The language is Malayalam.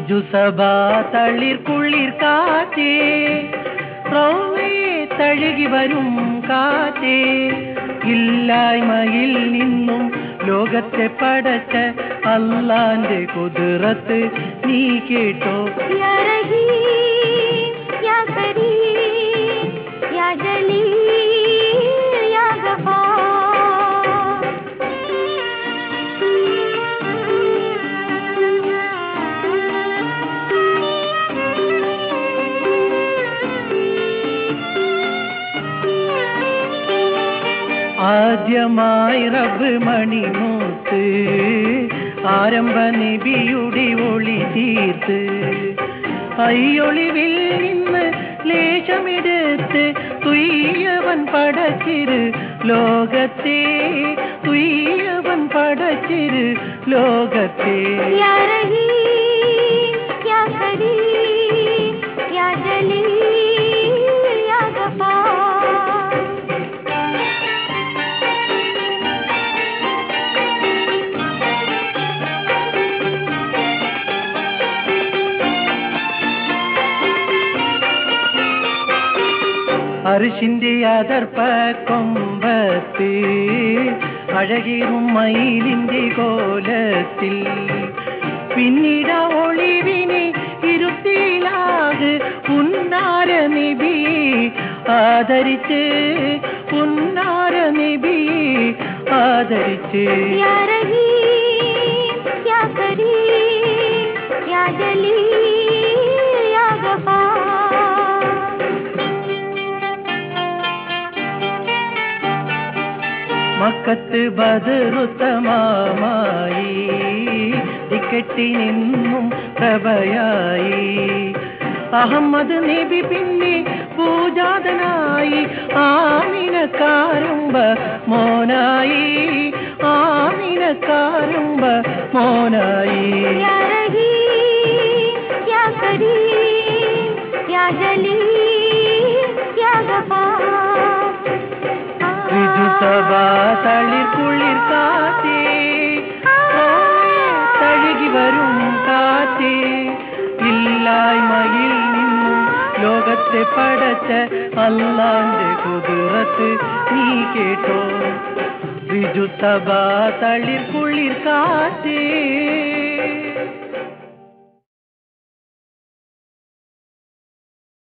ഋജുസഭാ തളിർ കുളിർ കാറ്റേ റൗവേ തഴുകി വരും കാറ്റേ ഇല്ലായ്മയിൽ നിന്നും ലോകത്തെ പടച്ച അല്ലാന്റെ കുതിരത്ത് നീ കേട്ടോ या रहीम या करीम या जलील या ആദ്യമായി റബ്ബ് മണിമൂത്ത് ആരംഭ നബിയുടെ ഒളി തീർത്ത് അയ്യൊളിവിൽ നിന്ന് ലേശമെടുത്ത് തുയ്യവൻ പടച്ചിര് ലോകത്തെ തുയ്യവൻ പടച്ചിര് ലോകത്തെ या रहीम या करीम या जलील या गफार അരിശിന്റെ അതർപ്പ കൊമ്പത്ത് അഴകിറും മയിലിന്റെ കോലത്തിൽ പിന്നീട് ആ ഒളിവിനെ ഇരുത്തിയിലാക് പുന്നാര നിബി ആദരിച്ച് പുന്നാര നിബി ആദരിച്ച് या रहीम या करीम या जलील या गफार മക്കത്ത് ബദറുത്തമായി ടിക്കറ്റി നിന്നും പ്രഭയായി അഹമ്മദ് നബി പിന്നെ പൂജാതനായി ആമിനക്കാരുമ്പ മോനായി ആമിനക്കാരുമ്പ മോനായി या रहीम या करीम या जलील या गफार ഋജുസഭാ തളിർ കുളിർ കാറ്റേ തഴുകി വരും കാറ്റേ ഇല്ലായ്മയിൽ നിന്നും ലോകത്തെ പടച്ച അല്ലാന്റെ കുതിരത്ത് നീ കേട്ടോ ഋജുസഭാ തളിർ കുളിർ കാറ്റേ